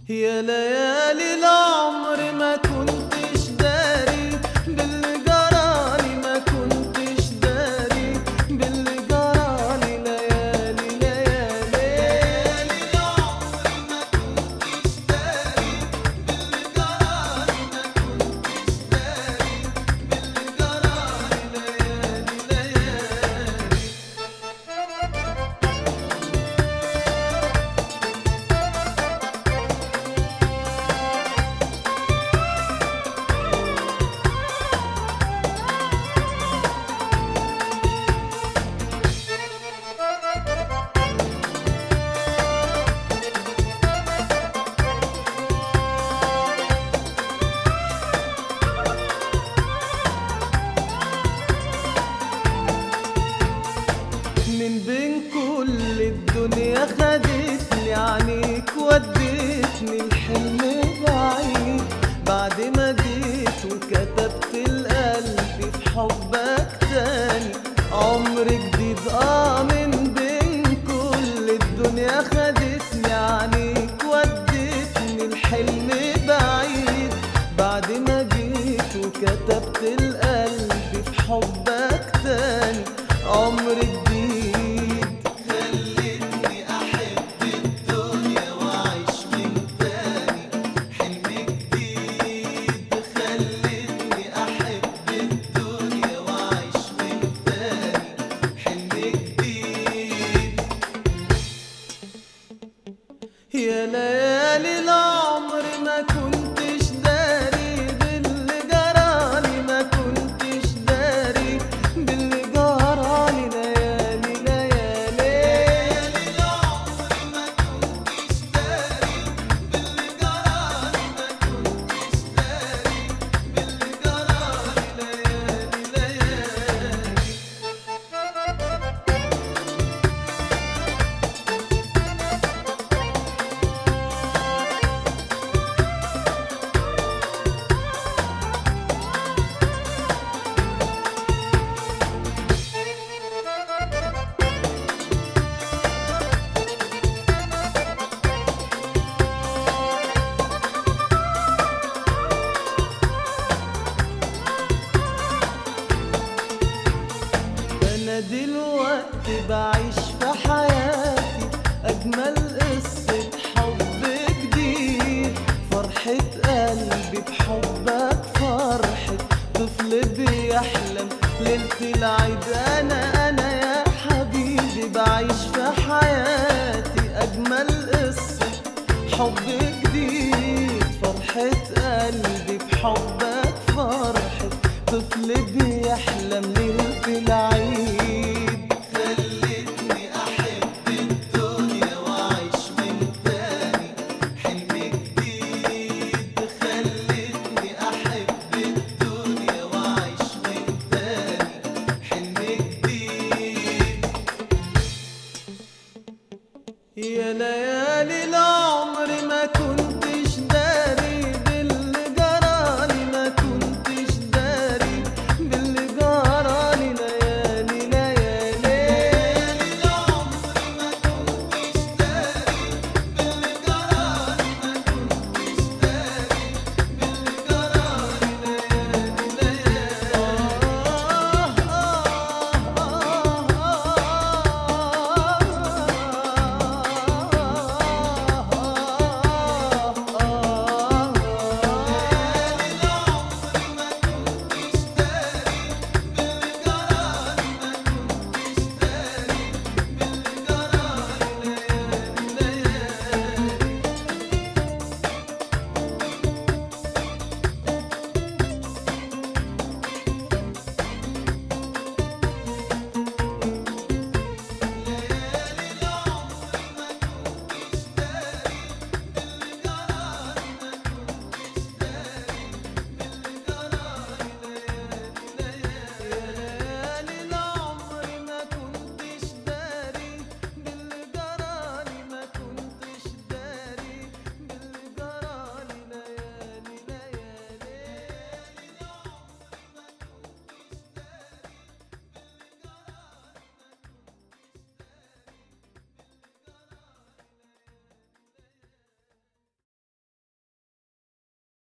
يا ليالي العمر ما كنتش داري باللي جرالي ما كنتش داري باللي جرالي ليالي ليالي العمر ما كنتش داري باللي جرالي ما كنتش داري باللي جرالي ليالي ليالي من بين كل الدنيا خدتني عنيك وديتني الحلم بعيد بعد ما جيت وكتبت القلب في حبك تاني عمر جديد اه من بين كل الدنيا خدتني عنيك وديتني الحلم بعيد بعد ما جيت وكتبت القلب في حبك تاني عمر جديد خلتني احب الدنيا واعيش من تاني حلم جديد خلتني احب الدنيا واعيش من تاني حلم جديد يا ليالي العمر ما كنتش داري باللي جرالي ما كنتش داري باللي جرالي ليالي ليالي العمر ما كنتش داري باللي جرالي ما كنتش داري باللي جرالي ليالي ليالي انا دلوقتي بعيش في حياتي اجمل قصة حب جديد فرحة قلبي بحبك فرحة طفل بيحلم ليلة العيد انا انا يا حبيبي بعيش في حياتي اجمل قصة حب جديد فرحة قلبي بحبك فرحة طفل بيحلم ليلة العيد